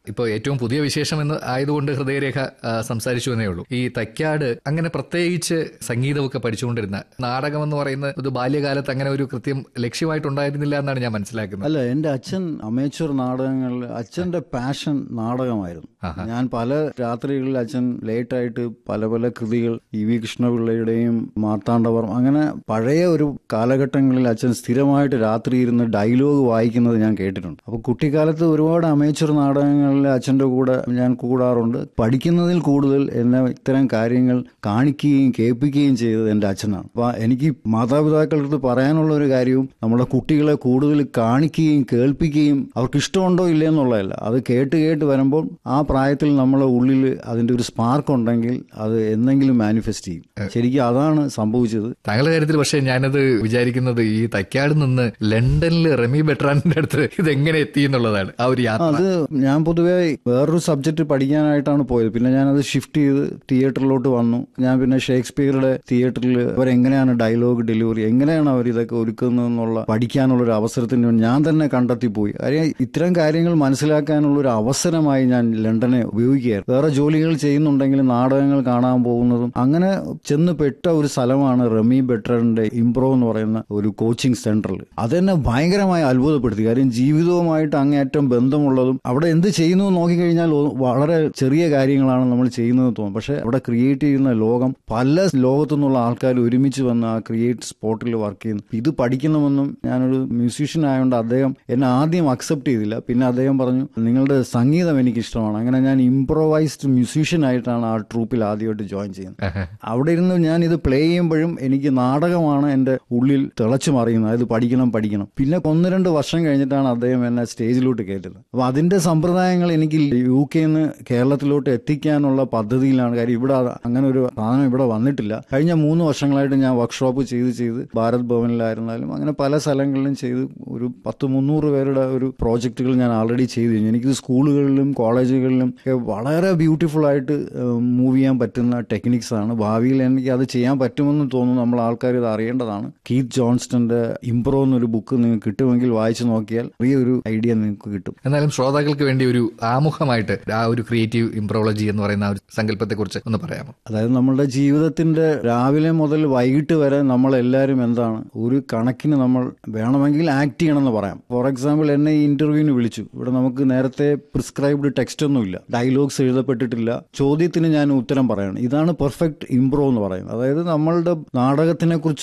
ഇപ്പോൾ ഏറ്റവും പുതിയ വിശേഷം എന്ന് ആയതുകൊണ്ട് ഹൃദയരേഖ ആ, സംസാരിച്ചു എന്നേ ഉള്ളൂ ഈ തൈക്കാട് അങ്ങനെ പ്രത്യേകിച്ച് സംഗീതമൊക്കെ പഠിച്ചുകൊണ്ടിരുന്ന നാടകം എന്ന് പറയുന്നത് ഇത് ബാല്യകാലത്ത് അങ്ങനെ ഒരു കൃത്യം ലക്ഷ്യമായിട്ടുണ്ടായിരുന്നില്ല എന്നാണ് ഞാൻ മനസ്സിലാക്കുന്നത് അല്ല എൻ്റെ അച്ഛൻ അമേച്ചർ നാടകങ്ങളിൽ അച്ഛൻ്റെ പാഷൻ നാടകമായിരുന്നു ഞാൻ പല രാത്രികളിൽ അച്ഛൻ ലേറ്റായിട്ട് പല പല കൃതികൾ ഇ വി കൃഷ്ണപിള്ളയുടെയും മാർത്താണ്ഡവർമ്മ അങ്ങനെ പഴയ ഒരു കാലഘട്ടങ്ങളിൽ അച്ഛൻ സ്ഥിരമായിട്ട് രാത്രി ഇരുന്ന് ഡയലോഗ് വായിക്കുന്നത് ഞാൻ കേട്ടിട്ടുണ്ട് അപ്പോൾ കുട്ടിക്കാലത്ത് ഒരുപാട് അമേച്ചർ നാടകങ്ങളിൽ അച്ഛൻ്റെ കൂടെ ഞാൻ കൂടാറുണ്ട് പഠിക്കുന്നതിൽ കൂടുതൽ എന്നെ ഇത്തരം കാര്യങ്ങൾ കാണിക്കുകയും കേൾപ്പിക്കുകയും ചെയ്തത് എൻ്റെ അച്ഛനാണ് അപ്പോൾ എനിക്ക് മാതാപിതാക്കളുടെ അടുത്ത് പറയാനുള്ള ഒരു കാര്യവും നമ്മുടെ കുട്ടികളെ കൂടുതൽ കാണിക്കുകയും കേൾപ്പിക്കുകയും അവർക്ക് ഇഷ്ടമുണ്ടോ ഇല്ലേ എന്നുള്ളതല്ല അത് കേട്ട് കേട്ട് വരുമ്പോൾ ആ പ്രായത്തിൽ നമ്മളെ ഉള്ളിൽ അതിൻ്റെ ഒരു സ്പാർക്ക് ഉണ്ടെങ്കിൽ അത് എന്തെങ്കിലും മാനിഫെസ്റ്റ് ചെയ്യും ശരിക്കും അതാണ് സംഭവിച്ചത് താങ്കളുടെ കാര്യത്തിൽ പക്ഷേ ഞാനത് വിചാരിക്കുന്നത് ഈ തൈക്കാട് നിന്ന് ലണ്ടനിൽ റെമി ബെട്രാനിന്റെ അടുത്ത് ഇതെങ്ങനെ എത്തി എന്നുള്ളതാണ് ആ ഒരു യാത്ര അത് ഞാൻ പൊതുവേ വേറൊരു സബ്ജക്റ്റ് പഠിക്കാനായിട്ടാണ് പോയത് പിന്നെ ഞാനത് ഷിഫ്റ്റ് ചെയ്ത് തിയേറ്ററിലോട്ട് വന്നു ഞാൻ പിന്നെ ഷേക്സ്പിയറുടെ തിയേറ്ററിൽ അവരെങ്ങനെയാണ് ഡയലോഗ് ഡെലിവറി എങ്ങനെയാണ് അവർ ഇതൊക്കെ ഒരുക്കുന്നതെന്നുള്ള പഠിക്കാനുള്ള ഒരു അവസരത്തിന് വേണ്ടി ഞാൻ തന്നെ കണ്ടെത്തിപ്പോയി കാര്യം ഇത്തരം കാര്യങ്ങൾ മനസ്സിലാക്കാനുള്ള ഒരു അവസരമായി ഞാൻ ലണ്ടനെ ഉപയോഗിക്കുകയായിരുന്നു വേറെ ജോലികൾ ചെയ്യുന്നുണ്ടെങ്കിലും നാടകങ്ങൾ കാണാൻ പോകുന്നതും അങ്ങനെ ചെന്ന് പെട്ട ഒരു സ്ഥലമാണ് റമി ബെട്രറിന്റെ ഇംപ്രോ എന്ന് പറയുന്ന ഒരു കോച്ചിങ് സെന്ററിൽ അതെന്നെ ഭയങ്കരമായി അത്ഭുതപ്പെടുത്തി കാര്യം ജീവിതവുമായിട്ട് അങ്ങേയറ്റം ബന്ധമുള്ളതും അവിടെ എന്ത് ചെയ്യുന്നു എന്ന് നോക്കിക്കഴിഞ്ഞാൽ ഒ- വളരെ ചെറിയ കാര്യങ്ങളാണ് നമ്മൾ ചെയ്യുന്നത് തോന്നും പക്ഷെ അവിടെ ക്രിയേറ്റ് ചെയ്യുന്ന ലോകം പല ലോകത്തു നിന്നുള്ള ആൾക്കാർ ഒരുമിച്ച് വന്ന് ആ ക്രിയേറ്റ് സ്പോട്ടിൽ വർക്ക് ചെയ്യുന്നു ഇത് പഠിക്കണമെന്നും ഞാനൊരു മ്യൂസീഷ്യൻ ആയതുകൊണ്ട് അദ്ദേഹം എന്നെ ആദ്യം അക്സെപ്റ്റ് ചെയ്തില്ല പിന്നെ അദ്ദേഹം പറഞ്ഞു നിങ്ങളുടെ സംഗീതം എനിക്ക് ഇഷ്ടമാണ് അങ്ങനെ ഞാൻ ഇംപ്രോവൈസ്ഡ് മ്യൂസീഷ്യൻ ആയിട്ടാണ് ആ ട്രൂപ്പിൽ ആദ്യമായിട്ട് ജോയിൻ ചെയ്യുന്നത് അവിടെ ഇരുന്ന് ഞാൻ ഇത് പ്ലേ ചെയ്യുമ്പോഴും എനിക്ക് നാടകമാണ് എൻ്റെ ഉള്ളിൽ തിളച്ചു മറിയുന്നത് അതായത് പഠിക്കണം പഠിക്കണം പിന്നെ ഒന്ന് രണ്ട് വർഷം കഴിഞ്ഞിട്ടാണ് അദ്ദേഹം എന്നെ സ്റ്റേജിലോട്ട് കയറ്റുന്നത് അപ്പൊ അതിന്റെ സമ്പ്രദായങ്ങൾ എനിക്ക് യു കെയിൽ നിന്ന് കേരളത്തിലോട്ട് എത്തിക്കാനുള്ള പദ്ധതിയിലാണ് കാര്യം ഇവിടെ അത് അങ്ങനെ ഒരു സാധനം ഇവിടെ വന്നിട്ടില്ല കഴിഞ്ഞ മൂന്ന് വർഷങ്ങളായിട്ട് ഞാൻ വർക്ക്ഷോപ്പ് ചെയ്ത് ചെയ്ത് ഭാരത് ഭവനിലായിരുന്നാലും അങ്ങനെ പല സ്ഥലങ്ങളിലും ചെയ്ത് ഒരു പത്ത് മുന്നൂറ് പേരുടെ ഒരു പ്രോജക്റ്റുകൾ ഞാൻ ആൾറെഡി ചെയ്തു കഴിഞ്ഞു എനിക്കിത് സ്കൂളുകളിലും കോളേജുകളിലും ഒക്കെ വളരെ ബ്യൂട്ടിഫുൾ ആയിട്ട് മൂവ് ചെയ്യാൻ പറ്റുന്ന ടെക്നിക്സ് ആണ് ഭാവിയിൽ എനിക്ക് അത് ചെയ്യാൻ പറ്റുമെന്ന് തോന്നുന്നു നമ്മൾ ആൾക്കാർ ഇത് അറിയേണ്ടതാണ് കീത്ത് ജോൺസ്റ്റന്റെ ഇംപ്രോ എന്നൊരു ബുക്ക് നിങ്ങൾക്ക് കിട്ടുമെങ്കിൽ വായിച്ചു നോക്കിയാൽ ചെറിയൊരു ഐഡിയ നിങ്ങൾക്ക് കിട്ടും എന്നാലും ശ്രോതാക്കൾക്ക് വേണ്ടി ഒരു ആമുഖമായിട്ട് ആ ഒരു ക്രിയേറ്റീവ് ഇംപ്രോളജി എന്ന് പറയുന്ന ആ ഒരു സങ്കല്പത്തെ കുറിച്ച് ഒന്ന് പറയാമോ അതായത് നമ്മളുടെ ജീവിതത്തിന്റെ രാവിലെ മുതൽ വൈകിട്ട് വരെ നമ്മൾ എല്ലാവരും എന്താണ് ഒരു കണക്കിന് നമ്മൾ വേണമെങ്കിൽ ആക്ട് ചെയ്യണമെന്ന് പറയാം ഫോർ എക്സാമ്പിൾ എന്നെ ഈ ഇന്റർവ്യൂവിന് വിളിച്ചു ഇവിടെ നമുക്ക് നേരത്തെ പ്രിസ്ക്രൈബ്ഡ് ടെക്സ്റ്റ് ഒന്നുമില്ല ഡയലോഗ്സ് എഴുതപ്പെട്ടിട്ടില്ല ചോദ്യത്തിന് ഞാൻ ഉത്തരം പറയണം ഇതാണ് പെർഫെക്റ്റ് ഇംപ്രോ എന്ന് പറയുന്നത് അതായത് നമ്മളുടെ നാടകത്തിനെ കുറിച്ച്